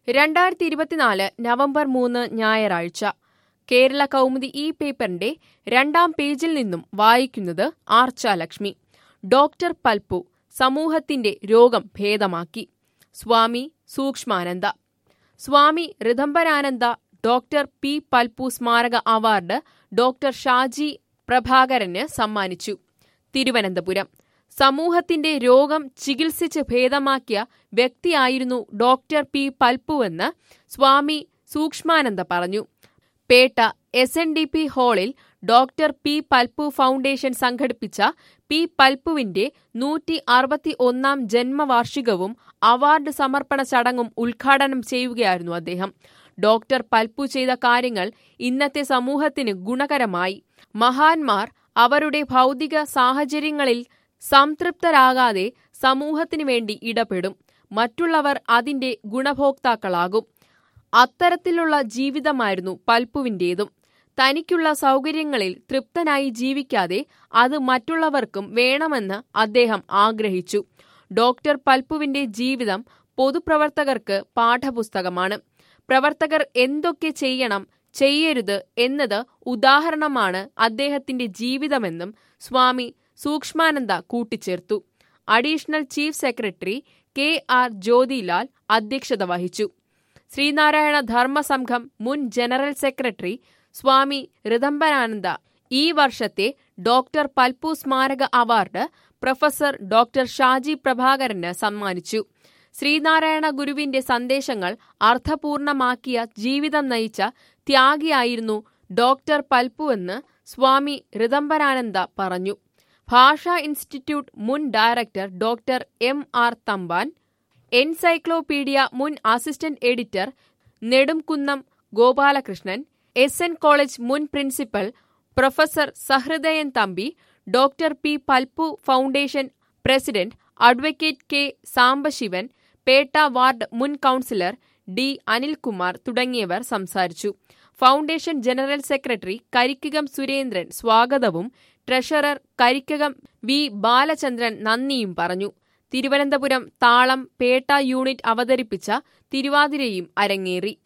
രണ്ടായിരത്തി ഇരുപത്തിനാല് നവംബർ മൂന്ന് ഞായറാഴ്ച കേരള കൗമുദി ഈ പേപ്പറിന്റെ രണ്ടാം പേജിൽ നിന്നും വായിക്കുന്നത് ആർച്ച ലക്ഷ്മി ഡോക്ടർ പൽപ്പു സമൂഹത്തിന്റെ രോഗം ഭേദമാക്കി സ്വാമി സൂക്ഷ്മാനന്ദ സ്വാമി ഋതംബരാനന്ദ ഡോക്ടർ പി പൽപ്പു സ്മാരക അവാർഡ് ഡോക്ടർ ഷാജി പ്രഭാകരന് സമ്മാനിച്ചു തിരുവനന്തപുരം സമൂഹത്തിന്റെ രോഗം ചികിത്സിച്ച് ഭേദമാക്കിയ വ്യക്തിയായിരുന്നു ഡോക്ടർ പി പൽപ്പുവെന്ന് സ്വാമി സൂക്ഷ്മാനന്ദ പറഞ്ഞു Petta S N D P ഹാളിൽ ഡോക്ടർ പി പൽപ്പു ഫൗണ്ടേഷൻ സംഘടിപ്പിച്ച പി പൽപ്പുവിന്റെ നൂറ്റി അറുപത്തി ഒന്നാം ജന്മവാർഷികവും അവാർഡ് സമർപ്പണ ചടങ്ങും ഉദ്ഘാടനം ചെയ്യുകയായിരുന്നു അദ്ദേഹം ഡോക്ടർ പൽപ്പു ചെയ്ത കാര്യങ്ങൾ ഇന്നത്തെ സമൂഹത്തിന് ഗുണകരമായി മഹാന്മാർ അവരുടെ ഭൗതിക സാഹചര്യങ്ങളിൽ സംതൃപ്തരാകാതെ സമൂഹത്തിനു വേണ്ടി ഇടപെടും മറ്റുള്ളവർ അതിന്റെ ഗുണഭോക്താക്കളാകും അത്തരത്തിലുള്ള ജീവിതമായിരുന്നു പൽപ്പുവിന്റേതും തനിക്കുള്ള സൗകര്യങ്ങളിൽ തൃപ്തനായി ജീവിക്കാതെ അത് മറ്റുള്ളവർക്കും വേണമെന്ന് അദ്ദേഹം ആഗ്രഹിച്ചു ഡോക്ടർ പൽപ്പുവിന്റെ ജീവിതം പൊതുപ്രവർത്തകർക്ക് പാഠപുസ്തകമാണ് പ്രവർത്തകർ എന്തൊക്കെ ചെയ്യണം ചെയ്യരുത് എന്നത് ഉദാഹരണമാണ് അദ്ദേഹത്തിന്റെ ജീവിതമെന്നും സ്വാമി സൂക്ഷ്മാനന്ദ കൂട്ടിച്ചേർത്തു additional chief secretary K R Jyothilal അധ്യക്ഷത വഹിച്ചു ശ്രീനാരായണ ധർമ്മസംഘം മുൻ ജനറൽ സെക്രട്ടറി സ്വാമി ഋതംബരാനന്ദ ഈ വർഷത്തെ ഡോക്ടർ പൽപ്പു സ്മാരക അവാർഡ് പ്രൊഫസർ ഡോക്ടർ ഷാജി പ്രഭാകരന് സമ്മാനിച്ചു ശ്രീനാരായണ ഗുരുവിന്റെ സന്ദേശങ്ങൾ അർത്ഥപൂർണമാക്കിയ ജീവിതം നയിച്ച ത്യാഗിയായിരുന്നു ഡോക്ടർ പൽപ്പുവെന്ന് സ്വാമി ഋതംബരാനന്ദ പറഞ്ഞു ഭാഷാ ഇൻസ്റ്റിറ്റ്യൂട്ട് മുൻ director doctor M R Thampan encyclopedia മുൻ assistant editor Nedumkunnam Gopalakrishnan S N college മുൻ principal professor Sahridayan Thampi doctor P Palpu foundation president advocate K Sambasivan Petta ward മുൻ കൌൺസിലർ ഡി അനിൽകുമാർ തുടങ്ങിയവർ സംസാരിച്ചു foundation general secretary Karikkakam Surendran സ്വാഗതവും ട്രഷറർ കരിക്കകം വി ബാലചന്ദ്രൻ നന്ദിയും പറഞ്ഞു തിരുവനന്തപുരം താളം പേട്ട യൂണിറ്റ് അവതരിപ്പിച്ച തിരുവാതിരയും അരങ്ങേറി